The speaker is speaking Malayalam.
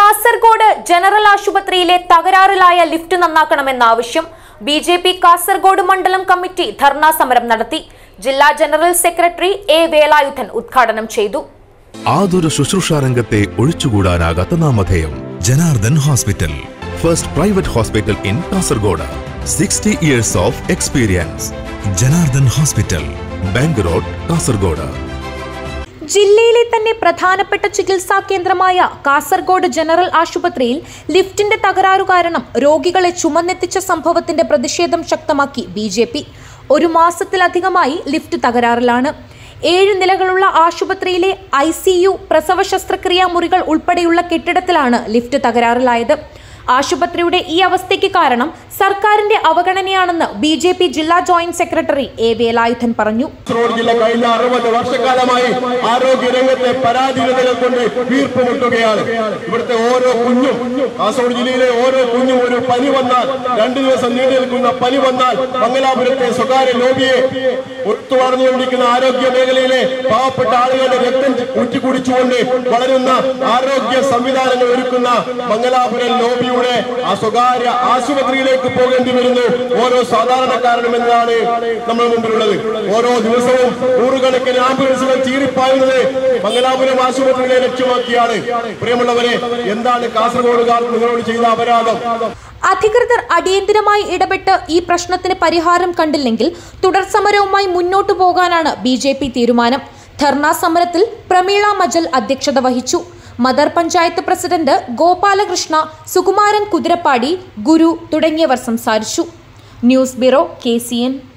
കാസർഗോഡ് ജനറൽ ആശുപത്രിയിലെ തകരാറിലായ ലിഫ്റ്റ് നന്നാക്കണമെന്ന ആവശ്യം ബി ജെ പി കാസർഗോഡ് മണ്ഡലം കമ്മിറ്റി ധർണാ സമരം നടത്തി ജില്ലാ ജനറൽ സെക്രട്ടറി എ വേലായുധൻ ഉദ്ഘാടനം ചെയ്തു ആതുര ശുശ്രൂഷ രംഗത്തെ ഒഴിച്ചുകൂടാനാകാത്ത നാമധേയം Janardhan hospital first private hospital in Kasaragod sixty years of experience Janardhan hospital bank road Kasaragod ജില്ലയിലെ തന്നെ പ്രധാനപ്പെട്ട ചികിത്സാ കേന്ദ്രമായ കാസർഗോഡ് ജനറൽ ആശുപത്രിയിൽ ലിഫ്റ്റിന്റെ തകരാറു കാരണം രോഗികളെ ചുമന്നെത്തിച്ച സംഭവത്തിന്റെ പ്രതിഷേധം ശക്തമാക്കി ബി ജെ പി ഒരു മാസത്തിലധികമായി ലിഫ്റ്റ് തകരാറിലാണ് ഏഴ് നിലകളുള്ള ആശുപത്രിയിലെ ഐ സി യു പ്രസവ ശസ്ത്രക്രിയാ മുറികൾ ഉൾപ്പെടെയുള്ള കെട്ടിടത്തിലാണ് ലിഫ്റ്റ് തകരാറിലായത് ആശുപത്രിയുടെ ഈ അവസ്ഥയ്ക്ക് കാരണം സർക്കാരിന്റെ അവഗണനയാണെന്ന് ബി ജെ പി ജില്ലാ ജോയിന്റ് സെക്രട്ടറി എ വേലായുധൻ പറഞ്ഞു കാസർഗോഡ് ജില്ല കഴിഞ്ഞ അറുപത് വർഷക്കാലമായി ആരോഗ്യ രംഗത്തെ പരാധീനതകൾ കൊണ്ട് വീർപ്പുമുട്ടുകയാണ് ഇവിടുത്തെ ഓരോ കുഞ്ഞും കാസർഗോഡ് ജില്ലയിലെ ഓരോ കുഞ്ഞും ഒരു പനി വന്നാൽ രണ്ടു ദിവസം നീണ്ടു നിൽക്കുന്ന പനി വന്നാൽ മംഗലാപുരത്തെ സ്വകാര്യ ലോബിയെ ഒത്തു വളർന്നുകൊണ്ടിരിക്കുന്ന ആരോഗ്യ മേഖലയിലെ പാവപ്പെട്ട ആളുകളുടെ രക്തം ഊറ്റിക്കുടിച്ചുകൊണ്ട് വളരുന്ന ആരോഗ്യ സംവിധാനങ്ങൾ ഒരുക്കുന്ന മംഗലാപുരം ലോബിയുടെ ആ സ്വകാര്യ ആശുപത്രിയിലേക്ക് പോകേണ്ടി വരുന്നു ഓരോ സാധാരണക്കാരനും എന്നതാണ് നമ്മുടെ മുമ്പിലുള്ളത് ഓരോ ദിവസവും നൂറുകണക്കിന് ആംബുലൻസുകൾ ചീറിപ്പായുന്നത് മംഗലാപുരം ആശുപത്രികളെ ലക്ഷ്യമാക്കിയാണ് പ്രിയമുള്ളവരെ എന്താണ് കാസർഗോഡുകാർ നിങ്ങളോട് ചെയ്ത അപരാധം അധികൃതർ അടിയന്തിരമായി ഇടപെട്ട് ഈ പ്രശ്നത്തിന് പരിഹാരം കണ്ടില്ലെങ്കിൽ തുടർ സമരവുമായി മുന്നോട്ടു പോകാനാണ് ബി ജെ പി തീരുമാനം ധർണാ സമരത്തിൽ പ്രമീള മജൽ അധ്യക്ഷത വഹിച്ചു മദർ പഞ്ചായത്ത് പ്രസിഡന്റ് ഗോപാലകൃഷ്ണ സുകുമാരൻ കുതിരപ്പാടി ഗുരു തുടങ്ങിയവർ സംസാരിച്ചു news bureau K C N